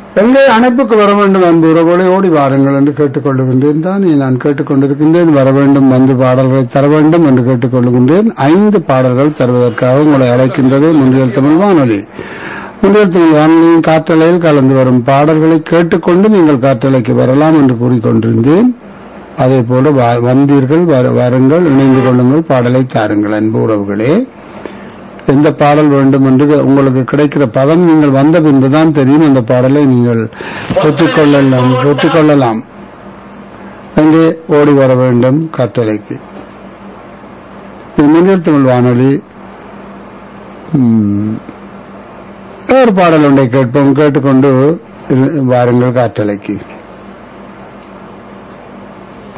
எங்கே அணைப்புக்கு வர வேண்டும் அன்பு உறவுகளை ஓடி வாருங்கள் என்று கேட்டுக்கொள்ளுகின்றேன் தானே நான் கேட்டுக்கொண்டிருக்கின்றேன் வர வேண்டும் வந்து பாடல்களை தர வேண்டும் என்று கேட்டுக்கொள்ளுகின்றேன் ஐந்து பாடல்கள் தருவதற்காக உங்களை அழைக்கின்றது முன்றியல் தமிழ் வானொலி முன்றியல் தமிழ் வானொலியின் காற்றலையில் கலந்து வரும் பாடல்களை கேட்டுக்கொண்டு நீங்கள் காற்றலைக்கு வரலாம் என்று கூறிக்கொண்டிருந்தேன் அதே போல வா- வந்தீர்கள் வர- வாருங்கள் இணைந்து கொள்ளுங்கள் பாடலை தாருங்கள் அன்பு உறவுகளே எந்த பாடல் வேண்டும் என்று உங்களுக்கு கிடைக்கிற பதம் நீங்கள் வந்த பின்புதான் தெரியும் அந்த பாடலை நீங்கள் பெற்றுக்கொள்ளலாம் பெற்றுக்கொள்ளலாம் அங்கே ஓடி வர வேண்டும் கட்டளைக்கு இது முன்னில் தமிழ் வானொலி ம், ஒரு பாடல் ஒன்றை கேட்போம் கேட்டுக்கொண்டு இரு- வாருங்கள் காற்றலைக்கு